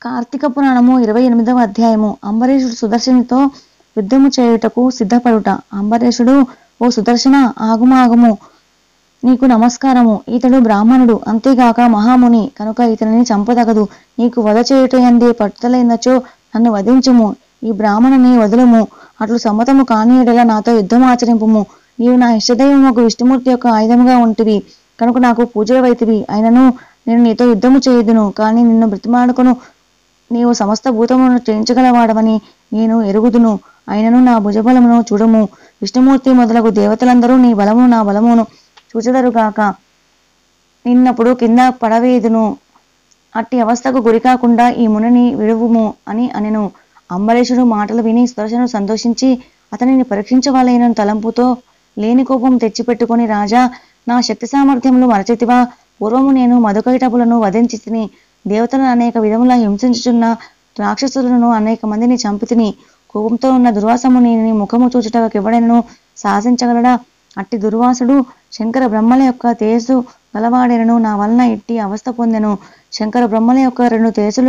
కార్తీక పురాణము ఇరవై ఎనిమిదవ అధ్యాయము అంబరీషుడు సుదర్శనితో యుద్ధము చేయుటకు సిద్ధపడుట అంబరీషుడు ఓ సుదర్శన ఆగుము ఆగుము నీకు నమస్కారము ఇతడు బ్రాహ్మణుడు అంతేగాక మహాముని కనుక ఇతనిని చంపదగదు నీకు వధ చేయుటయందే పట్టుదలైనచో నన్ను వధించుము ఈ బ్రాహ్మణుని వదులుము అట్లు సమ్మతము కాని ఎడల నాతో యుద్ధం ఆచరింపుము నీవు నా ఇష్టదైవముకు విష్ణుమూర్తి యొక్క ఆయుధముగా ఉంటివి కనుక నాకు పూజలు వైతివి అయినను నేను నీతో యుద్ధము చేయుదును కానీ నిన్ను బ్రతిమాడుకొను నీవు సమస్త భూతములను చేయించగలవాడవని నేను ఎరుగుదును అయినను నా భుజబలమును చూడము విష్ణుమూర్తి మొదలగు దేవతలందరూ నీ బలమును నా బలమును చూచెదరుగాక నిన్నప్పుడు కింద పడవేదును అట్టి అవస్థకు గురికాకుండా ఈ మునిని విడువుము అని అనెను అంబరీషుడు మాటలు విని సుదర్శను సంతోషించి అతనిని పరీక్షించవలైన తలంపుతో లేని కోపం తెచ్చిపెట్టుకొని రాజా నా శక్తి సామర్థ్యములు మరచితివా పూర్వము నేను మధుకైటపులను వధించి తిని దేవతలను అనేక విధముల హింసించుచున్న రాక్షసులను అనేక మందిని చంపితిని కోపంతో ఉన్న దుర్వాసముని ముఖము చూచుటకెవడెనను శాసించగలడా అట్టి దుర్వాసుడు శంకర బ్రహ్మల యొక్క తేజస్సు గలవాడెనను నా వలన ఇట్టి అవస్థ పొందెను శంకర బ్రహ్మల యొక్క రెండు తేజస్సులు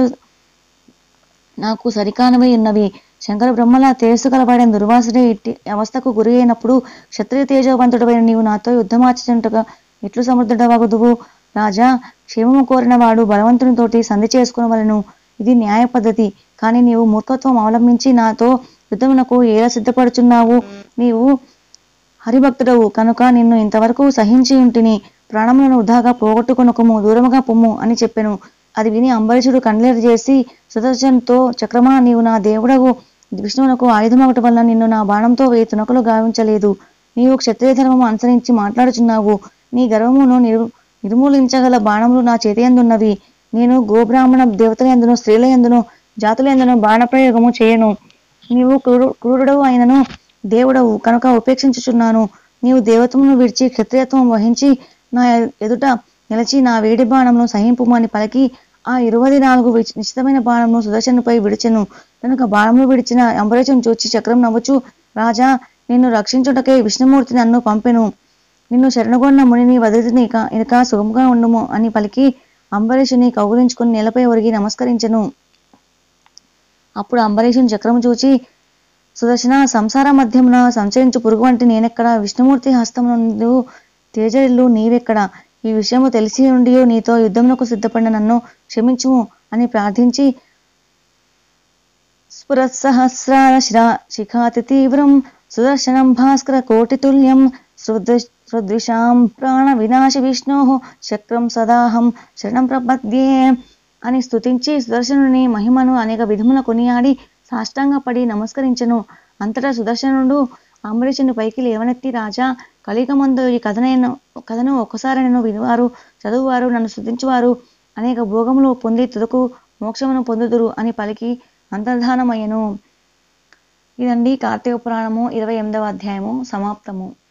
నాకు సరికానవై ఉన్నవి శంకర బ్రహ్మల తేజస్సు గలవాడైన దుర్వాసుడే ఇట్టి అవస్థకు గురి అయినప్పుడు క్షత్రియ తేజవంతుడమైన నీవు నాతో యుద్ధమాచుంటగా ఎట్లు సమర్థుడవగుదువు రాజా క్షేమము కోరిన వాడు బలవంతునితోటి సంధి చేసుకునవలను ఇది న్యాయ పద్ధతి కానీ నీవు మూర్ఖత్వం అవలంబించి నాతో యుద్ధమునకు ఎలా సిద్ధపడుచున్నావు నీవు హరిభక్తుడవు కనుక నిన్ను ఇంతవరకు సహించి ఉంటిని ప్రాణములను వృధాగా పోగొట్టుకొనకము దూరముగా పొమ్ము అని చెప్పెను అది విని అంబరీషుడు కండ్లేరు చేసి సుదర్శన్తో చక్రమా నీవు నా దేవుడవు విష్ణువునకు ఆయుధమొకటి వలన నిన్ను నా బాణంతో వెయ్యి తునకలు గావించలేదు నీవు క్షత్రియ ధర్మము అనుసరించి మాట్లాడుచున్నావు నీ గర్వమును నిరు నిర్మూలించగల బాణములు నా చేతియందున్నవి నేను గోబ్రాహ్మణ దేవతల ఎందును స్త్రీల ఎందును జాతుల ఎందును బాణప్రయోగము చేయను నీవు క్రూరు క్రూరుడవు అయినను దేవుడవు కనుక ఉపేక్షించుచున్నాను నీవు దేవతమును విడిచి క్షత్రియత్వం వహించి నా ఎదుట నిలిచి నా వేడి బాణమును సహింపుమని పలికి ఆ ఇరవై నాలుగు విచ్- నిశ్చితమైన బాణమును సుదర్శనుపై విడిచెను కనుక బాణములు విడిచిన అంబరీషం చూచి చక్రం నవ్వుచు రాజా నిన్ను రక్షించుటకే విష్ణుమూర్తి నన్ను పంపెను నిన్ను శరణగొన్న మునిని వదిలిని ఇక ఇక సుఖముగా ఉండుము అని పలికి అంబరీషుని కౌగులించుకుని నేలపై ఒరిగి నమస్కరించెను అప్పుడు అంబరీషుని చక్రము చూచి సుదర్శన సంసార మధ్యమున సంచరించు పురుగు వంటి నేనెక్కడ విష్ణుమూర్తి హస్తమునందు తేజరిల్లు నీవెక్కడ ఈ విషయము తెలిసి ఉండి నీతో యుద్ధమునకు సిద్ధపడిన నన్ను క్షమించుము అని ప్రార్థించి స్ఫురత్సహస్రార శిరా శిఖాతి తీవ్రం సుదర్శనం భాస్కర కోటితుల్యం సృదృశాం ప్రాణ వినాశ విష్ణో చక్రం సదాహం శరణం ప్రపద్యే అని స్తుతించి సుదర్శనుని మహిమను అనేక విధముల కొనియాడి సాష్టాంగపడి నమస్కరించెను అంతటా సుదర్శనుడు అంబరీషుని పైకి లేవనెత్తి రాజా కలిగమందు ఈ కథనైన కథను ఒక్కసారి నేను వినువారు చదువువారు నన్ను స్తుతించువారు అనేక భోగములు పొంది తుదకు మోక్షమును పొందుదురు అని పలికి అంతర్ధానమయ్యను ఇదండి కార్తీక పురాణము ఇరవై ఎనిమిదవ అధ్యాయము సమాప్తము